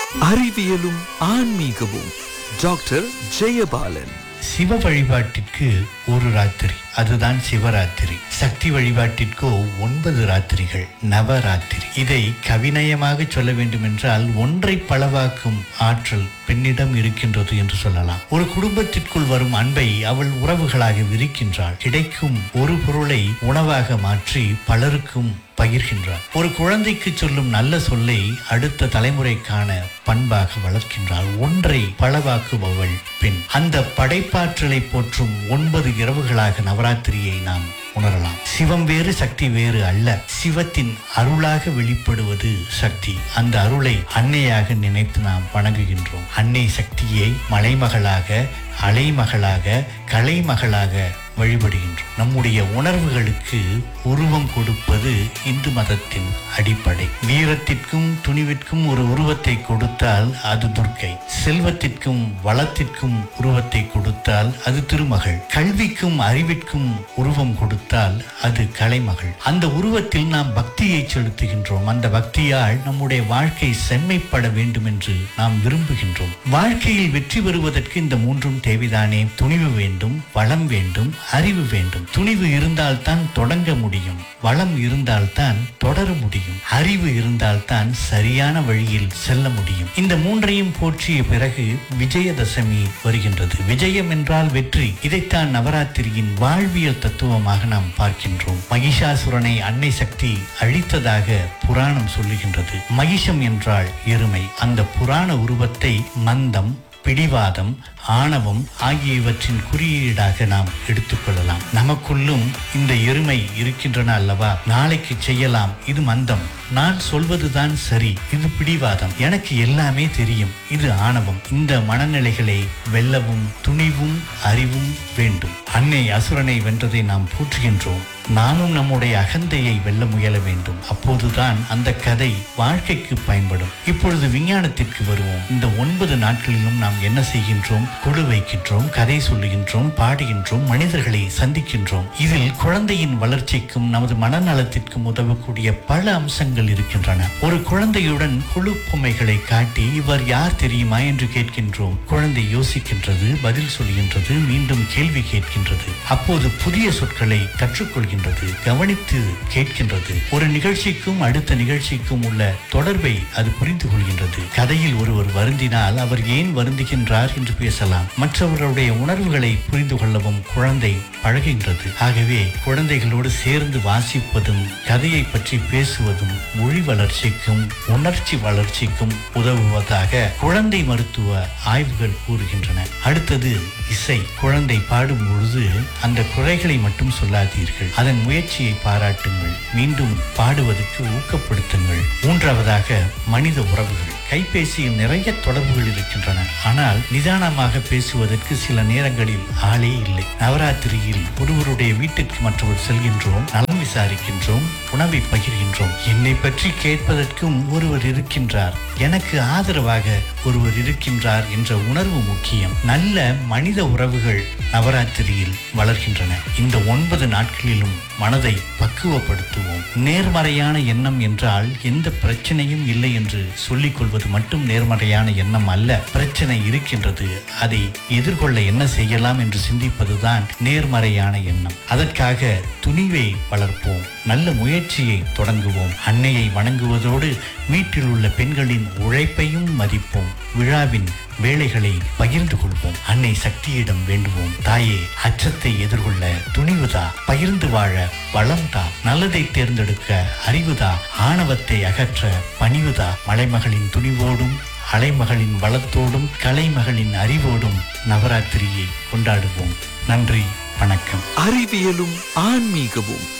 அறிவியலும் ஆன்மீகமும் டாக்டர் ஜெயபாலன் சிவ வழிபாட்டிற்கு ஒரு ராத்திரி அதுதான் சிவராத்திரி சக்தி வழிபாட்டிற்கோ ஒன்பது ராத்திரிகள் நவராத்திரி இதை கவிநயமாக சொல்ல வேண்டும் என்றால் ஒன்றை பலவாக்கும் ஆற்றல் பெண்ணிடம் இருக்கின்றது என்று சொல்லலாம் ஒரு குடும்பத்திற்குள் வரும் அன்பை அவள் உறவுகளாக விரிக்கின்றாள் கிடைக்கும் ஒரு பொருளை உணவாக மாற்றி பலருக்கும் பகிர்கின்றார் ஒரு குழந்தைக்கு சொல்லும் நல்ல சொல்லை அடுத்த தலைமுறைக்கான பண்பாக வளர்க்கின்றாள் ஒன்றை பலவாக்குபவள் பெண் அந்த படைப்பாற்றலை போற்றும் ஒன்பது இரவுகளாக நவராத்திரியை நாம் உணரலாம் சிவம் வேறு சக்தி வேறு அல்ல சிவத்தின் அருளாக வெளிப்படுவது சக்தி அந்த அருளை அன்னையாக நினைத்து நாம் வணங்குகின்றோம் அன்னை சக்தியை மலைமகளாக அலைமகளாக கலைமகளாக வழிபடுகின்றோம் நம்முடைய உணர்வுகளுக்கு உருவம் கொடுப்பது இந்து மதத்தின் அடிப்படை வீரத்திற்கும் துணிவிற்கும் ஒரு உருவத்தை கொடுத்தால் அது துர்க்கை செல்வத்திற்கும் வளத்திற்கும் உருவத்தை கொடுத்தால் அது திருமகள் கல்விக்கும் அறிவிற்கும் உருவம் கொடுத்தால் அது கலைமகள் அந்த உருவத்தில் நாம் பக்தியை செலுத்துகின்றோம் அந்த பக்தியால் நம்முடைய வாழ்க்கை செம்மைப்பட வேண்டும் என்று நாம் விரும்புகின்றோம் வாழ்க்கையில் வெற்றி பெறுவதற்கு இந்த மூன்றும் தேவைதானே துணிவு வேண்டும் வளம் வேண்டும் அறிவு வேண்டும் துணிவு இருந்தால்தான் தொடங்க முடியும் வளம் இருந்தால்தான் தொடர முடியும் அறிவு இருந்தால்தான் சரியான வழியில் செல்ல முடியும் இந்த மூன்றையும் போற்றிய பிறகு விஜயதசமி வருகின்றது விஜயம் என்றால் வெற்றி இதைத்தான் நவராத்திரியின் வாழ்வியல் தத்துவமாக நாம் பார்க்கின்றோம் மகிஷாசுரனை அன்னை சக்தி அழித்ததாக புராணம் சொல்லுகின்றது மகிஷம் என்றால் எருமை அந்த புராண உருவத்தை மந்தம் பிடிவாதம் ஆணவம் ஆகியவற்றின் குறியீடாக நாம் எடுத்துக்கொள்ளலாம் நமக்குள்ளும் இந்த எருமை இருக்கின்றன அல்லவா நாளைக்கு செய்யலாம் இது மந்தம் நான் சொல்வதுதான் சரி இது பிடிவாதம் எனக்கு எல்லாமே தெரியும் இது ஆணவம் இந்த மனநிலைகளை வெல்லவும் துணிவும் அறிவும் வேண்டும் அன்னை அசுரனை வென்றதை நாம் போற்றுகின்றோம் நாமும் நம்முடைய அகந்தையை வெல்ல முயல வேண்டும் அப்போதுதான் அந்த கதை வாழ்க்கைக்கு பயன்படும் இப்பொழுது விஞ்ஞானத்திற்கு வருவோம் இந்த ஒன்பது நாட்களிலும் நாம் என்ன செய்கின்றோம் குழு வைக்கின்றோம் கதை சொல்லுகின்றோம் பாடுகின்றோம் மனிதர்களை சந்திக்கின்றோம் இதில் குழந்தையின் வளர்ச்சிக்கும் நமது மனநலத்திற்கும் உதவக்கூடிய பல அம்சங்கள் இருக்கின்றன ஒரு குழந்தையுடன் குழு பொம்மைகளை காட்டி இவர் யார் தெரியுமா என்று கேட்கின்றோம் குழந்தை யோசிக்கின்றது பதில் சொல்கின்றது மீண்டும் கேள்வி கேட்கின்றது அப்போது புதிய சொற்களை கற்றுக்கொள்கின்றது கவனித்து கேட்கின்றது ஒரு நிகழ்ச்சிக்கும் அடுத்த நிகழ்ச்சிக்கும் உள்ள தொடர்பை அது புரிந்து கொள்கின்றது கதையில் ஒருவர் வருந்தினால் அவர் ஏன் வருந்துகின்றார் என்று பேசலாம் மற்றவர்களுடைய உணர்வுகளை புரிந்து கொள்ளவும் குழந்தை பழகின்றது ஆகவே குழந்தைகளோடு சேர்ந்து வாசிப்பதும் கதையை பற்றி பேசுவதும் மொழி வளர்ச்சிக்கும் உணர்ச்சி வளர்ச்சிக்கும் உதவுவதாக குழந்தை மருத்துவ ஆய்வுகள் கூறுகின்றன அடுத்தது இசை குழந்தை பாடும் பொழுது அந்த குறைகளை மட்டும் சொல்லாதீர்கள் அதன் முயற்சியை பாராட்டுங்கள் மீண்டும் பாடுவதற்கு ஊக்கப்படுத்துங்கள் மூன்றாவதாக மனித உறவுகள் கைபேசியில் நிறைய தொடர்புகள் இருக்கின்றன ஆனால் நிதானமாக பேசுவதற்கு சில நேரங்களில் ஆளே இல்லை நவராத்திரியில் ஒருவருடைய வீட்டுக்கு மற்றவர் செல்கின்றோம் நலம் விசாரிக்கின்றோம் உணவை பகிர்கின்றோம் என்னை பற்றி கேட்பதற்கும் ஒருவர் இருக்கின்றார் எனக்கு ஆதரவாக ஒருவர் இருக்கின்றார் என்ற உணர்வு முக்கியம் நல்ல மனித உறவுகள் நவராத்திரியில் வளர்கின்றன இந்த ஒன்பது நாட்களிலும் மனதை பக்குவப்படுத்துவோம் நேர்மறையான எண்ணம் என்றால் எந்த பிரச்சனையும் இல்லை என்று சொல்லிக் கொள்வது மட்டும் நேர்மறையான எண்ணம் அல்ல பிரச்சனை இருக்கின்றது அதை எதிர்கொள்ள என்ன செய்யலாம் என்று சிந்திப்பதுதான் நேர்மறையான எண்ணம் அதற்காக துணிவை வளர்ப்போம் நல்ல முயற்சியை தொடங்குவோம் அன்னையை வணங்குவதோடு வீட்டில் உள்ள பெண்களின் உழைப்பையும் மதிப்போம் விழாவின் வேலைகளை பகிர்ந்து கொள்வோம் அன்னை சக்தியிடம் வேண்டுவோம் தாயே அச்சத்தை எதிர்கொள்ள துணிவுதா பகிர்ந்து வாழ வளம்தா நல்லதை தேர்ந்தெடுக்க அறிவுதா ஆணவத்தை அகற்ற பணிவுதா மலைமகளின் துணிவோடும் அலைமகளின் வளத்தோடும் கலைமகளின் அறிவோடும் நவராத்திரியை கொண்டாடுவோம் நன்றி வணக்கம் அறிவியலும் ஆன்மீகமும்